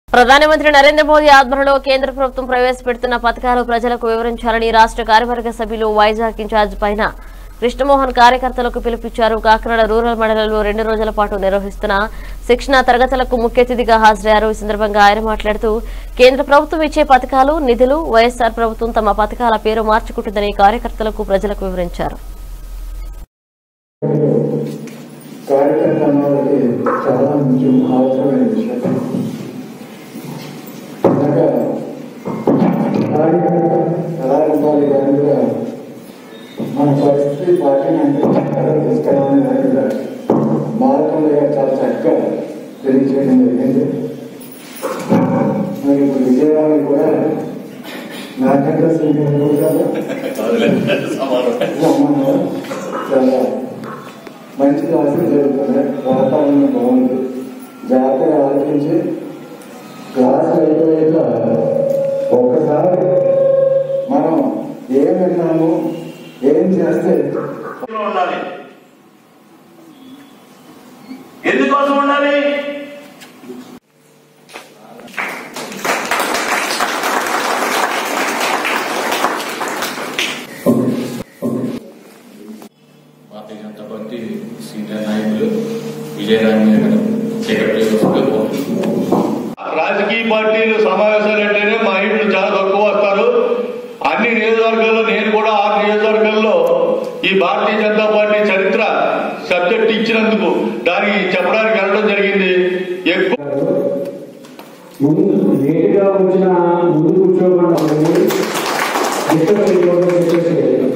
ప్రధానమంత్రి నరేంద్ర మోదీ ఆధ్వర్యంలో కేంద్ర ప్రభుత్వం ప్రవేశపెడుతున్న పథకాలు ప్రజలకు వివరించాలని రాష్ట్ర కార్యవర్గ సభ్యులు వైజాగ్ ఇన్ఛార్జ్ పైన కృష్ణమోహన్ కార్యకర్తలకు పిలుపిచ్చారు కాకినాడ రూరల్ మండలంలో రెండు రోజుల పాటు నిర్వహిస్తున్న శిక్షణ తరగతులకు ముఖ్య అతిథిగా హాజరయ్యారు ఈ సందర్భంగా ఆయన మాట్లాడుతూ కేంద్ర ప్రభుత్వం ఇచ్చే పథకాలు నిధులు వైఎస్ఆర్ ప్రభుత్వం తమ పథకాల పేరు మార్చుకుంటుందని కార్యకర్తలకు ప్రజలకు వివరించారు కార్యకర్త అన్నది చాలా కొంచెం అవసరమైన విషయం కనుక కార్యకర్త ఎలా ఉండాలి దాని మీద మన పరిస్థితి పార్టీని అంటే ఎలా తీసుకెళ్ళాలని దాని మీద మార్గంలో చాలా చక్కగా తెలియజేయడం జరిగింది మరి ఇప్పుడు విజయవాడని కూడా నాకంటే సింగర్ కూడా అమ్మ చాలా మంచి క్లాసులు జరుగుతుంది వాతావరణం బాగుంది జాగ్రత్తగా ఆలోచించి క్లాసులు అయిపోయాక ఒక్కసారి మనం ఏం విన్నాము ఏం చేస్తే లో ఉండాలి ఎందుకోసం ఉండాలి భారతీయ జనతా పార్టీ సీనియర్ నాయకులు విజయరామయ్య గారు సెక్రటరీ రాజకీయ పార్టీలు సమావేశాలు అంటేనే మా ఇంట్లో చాలా తక్కువ వస్తారు అన్ని నియోజకవర్గాల్లో నేను కూడా ఆరు నియోజకవర్గాల్లో ఈ భారతీయ జనతా పార్టీ చరిత్ర సబ్జెక్ట్ ఇచ్చినందుకు దానికి చెప్పడానికి వెళ్ళడం జరిగింది ఎక్కువ ముందు లేటుగా వచ్చిన ముందు కూర్చోకుండా డిస్టర్బ్ చేయకూడదని చెప్పేసి